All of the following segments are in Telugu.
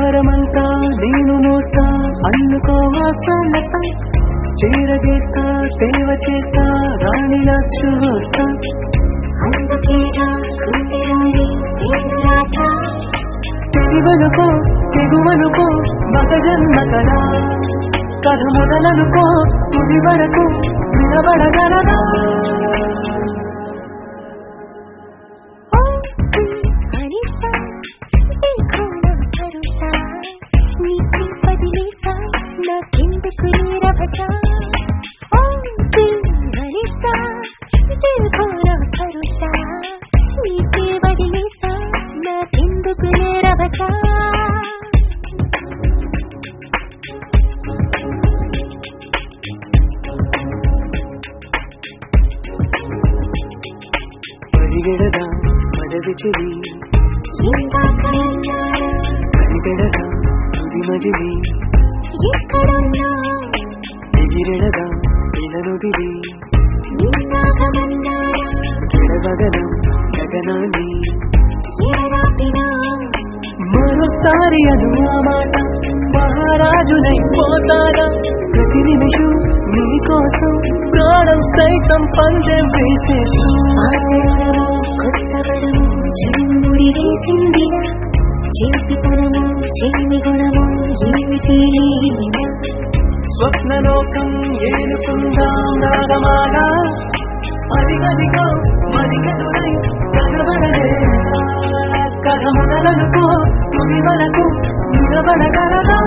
వరమంతా నేను మోస్తా అల్లుకో ఆశలత చేరదీస్తా సేవ చేస్తా రాణిలా చూస్తా అందుకేగా గుండెలోని సేనులాట తెగువనుకో తెగువనుకో మగజన్మ కదా కథ మొదలనుకో తుది వరకు వినబడగలదా ఓ అనిసా देखो ना भरोसा नीचे बदलेसा నాకెందుకు నీరవట ఓ అనిసా देखो ना भरोसा नीचे बदलेसा నాకెందుకు నీరవట పరిగెడదా పదవి చెవి ఇందాక ఉన్నారా పరిగెడదా తుది మజిలి ఎక్కడున్నా ఎగిరెడదా ఇలనుదిలి నిన్నాగమన్నారా గడవగనం గగనాన్ని ఎడరాపినా మరోసారి అను ఆ మాట మహారాజునై పోతారా ప్రతి నిమిషం నీకోసం ప్రాణం సైతం పందెం వేసేసు ఆశయము కొత్తవరము చెడుముడి వేసిందిరా చేతితనము చెల్లి గుణము ఏమిటి లీల? స్వప్నలోకం ఏనుకుందాం రాగమాల అదిగదిగో మదిగదురై కథవరలే కథ మొదలనుకో తుది వరకు నిలబడగలదా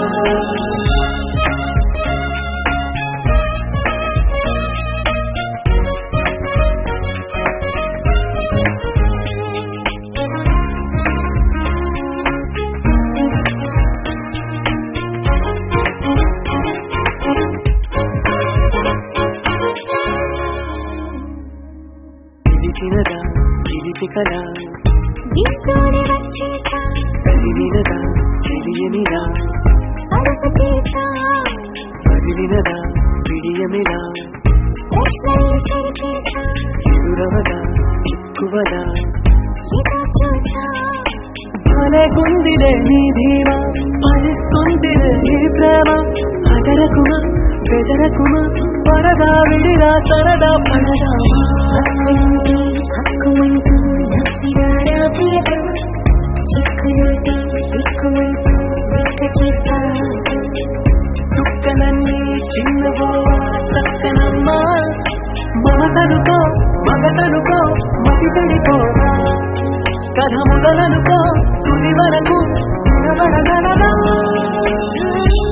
పిలిచినదా పిలిచి కదా నీతోనే వచ్చేసా కలిగినదా తెలియనిదా అడుగు చేసా కదిలినదా విడియమిదా ప్రశ్నలు చెరిపేసా ఎదురవదా చిక్కువదా ఎదో చూసా భలే గుందిలే నీ ధీమా ఫలిస్తుందిలే నీ ప్రేమ అదరకుమా బెదరకుమా పరదా విడిరా సరదా పడదా హక్కుంటే హక్కుమంటూ నవ్వినారా ప్రియతమ చిక్కులుంటే దిక్కుమంటూ లెక్క చేస్తా చుక్కలన్నీ చిన్నబోవా చక్కనమ్మా మమతనుకో మగతనుకో మతి చెడిపోవా కథ మొదలనుకో తుది వరకు నిలబడగలదా